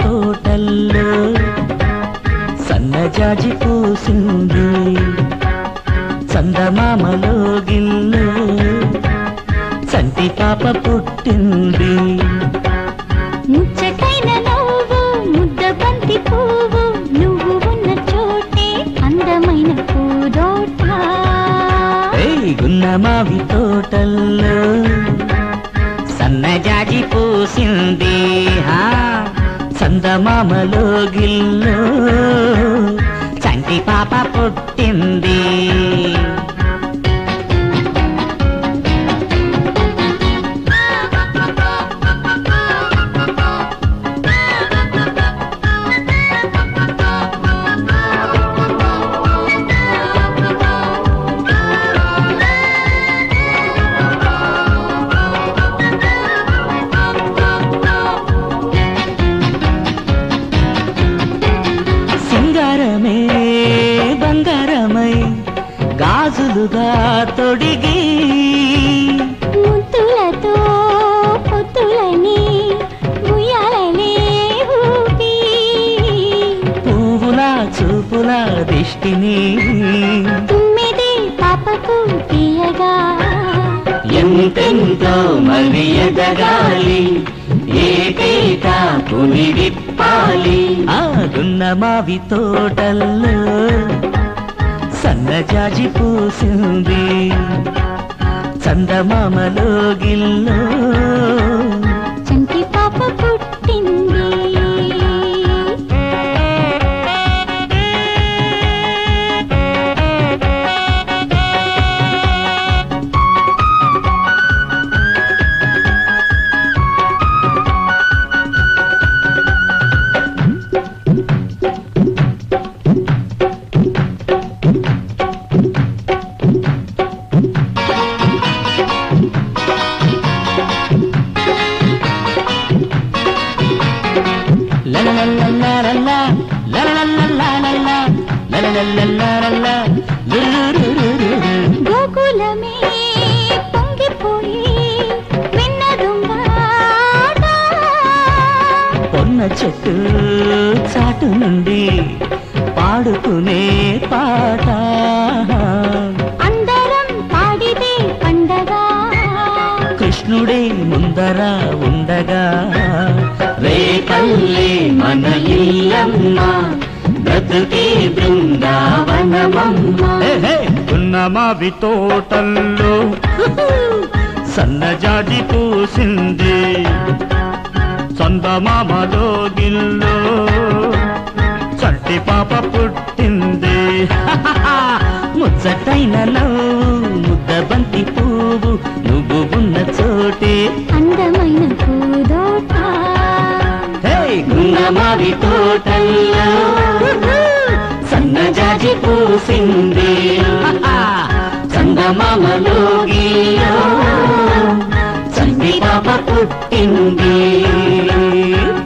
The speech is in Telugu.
తోటల్లో సన్నజాజి పూసింది చందమామలో గిల్లు చంటి పాప పుట్టింది ముచ్చటైన నవ్వు ముద్ద బంతి పువ్వు నువ్వు ఉన్న చోటే అందమైన పూదోట ఏయ్ గున్నమావి తోటల్లో సన్నజాజి పూసింది హా చందమామలో గిల్లు చంటి పాప పుట్టింది సింగారమే బంగారమై గాజులుగా తొడిగి ముద్దులతో పొత్తులని ఉయ్యాలలే ఊపి పువ్వుల చూపుల దిష్టిని తుమ్మిది పాపకు తీయగా ఎంతెంతో మరి ఎదగాలి ఏటేటా పులి విప్పాలి ఆగున్న మావి తోటల్లో సన్నజాజి పూసింది చందమామలో గిల్లో చంటి పాప పుట్టింది లలలలలలలా, లలలలలలలా, లలలలలలలా, లులులులులులు. గోకులమే పొంగిపోయి విన్న దొంగాట పొన్న చెట్టు చాటు నుండి పాడుకునే పాట అందరం పాడితే పండగ కృష్ణుడే ముందర ఉండగా రేపల్లే మన ఇల్లమ్మ బ్రతుకే బృందావనమమ్మ ఉన్న మావి తోటల్లో సన్నజాజి పూసింది చందమామలో గిల్లో చంటి పాప పుట్టింది ముచ్చటైన నవ్వు ముద్ద బంతి పువ్వు నువ్వు ఉన్న చోటే అందమైన పూదోట హే గున్నమావి తోటల్లో సన్నజాజి పూసింది చందమామలో గిల్లో చంటి పాప పుట్టింది